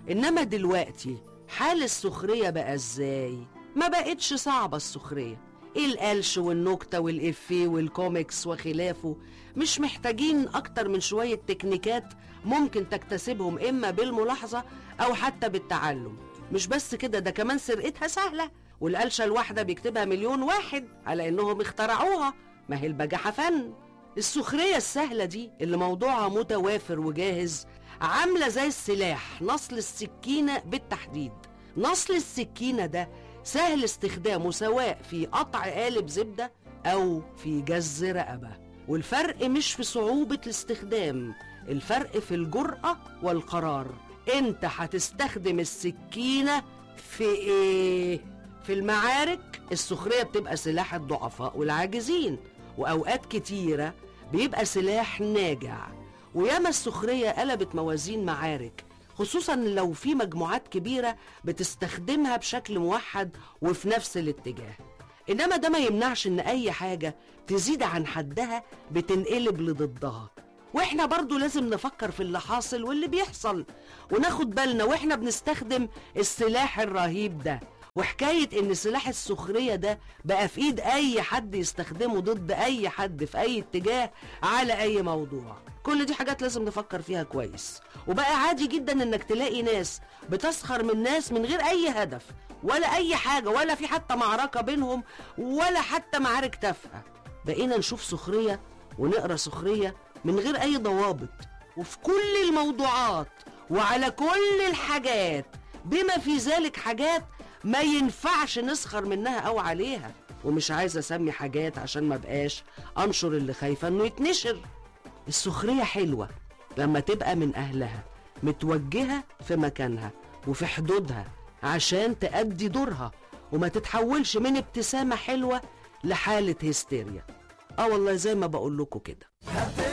انما دلوقتي حال السخرية بقى ازاي ما بقتش صعبة السخرية القلش والنكتة والإفيه والكوميكس وخلافه مش محتاجين أكتر من شوية تكنيكات ممكن تكتسبهم إما بالملاحظة أو حتى بالتعلم مش بس كده ده كمان سرقتها سهلة والقلشة الواحدة بيكتبها مليون واحد على إنهم اخترعوها ما هي البجاحة فن السخرية السهلة دي اللي موضوعها متوافر وجاهز عاملة زي السلاح نصل السكينة بالتحديد نصل السكينة ده سهل استخدامه سواء في قطع قالب زبدة أو في جز رقبة والفرق مش في صعوبة الاستخدام الفرق في الجرأة والقرار انت هتستخدم السكينة في ايه؟ في المعارك السخرية بتبقى سلاح الضعفاء والعاجزين وأوقات كتيرة بيبقى سلاح ناجع وياما السخرية قلبت موازين معارك خصوصا لو في مجموعات كبيرة بتستخدمها بشكل موحد وفي نفس الاتجاه إنما ده ما يمنعش إن أي حاجة تزيد عن حدها بتنقلب لضدها واحنا برضو لازم نفكر في اللي حاصل واللي بيحصل وناخد بالنا واحنا بنستخدم السلاح الرهيب ده وحكاية ان سلاح السخرية ده بقى في ايد اي حد يستخدمه ضد اي حد في اي اتجاه على اي موضوع كل دي حاجات لازم نفكر فيها كويس وبقى عادي جدا انك تلاقي ناس بتسخر من ناس من غير اي هدف ولا اي حاجة ولا في حتى معركة بينهم ولا حتى معارك تافهة بقينا نشوف سخرية ونقرا سخرية من غير اي ضوابط وفي كل الموضوعات وعلى كل الحاجات بما في ذلك حاجات ما ينفعش نسخر منها او عليها ومش عايزه اسمي حاجات عشان ما بقاش انشر اللي خايفه انه يتنشر السخريه حلوه لما تبقى من اهلها متوجهه في مكانها وفي حدودها عشان تأدي دورها وما تتحولش من ابتسامه حلوه لحاله هستيريا اه والله زي ما بقول لكم كده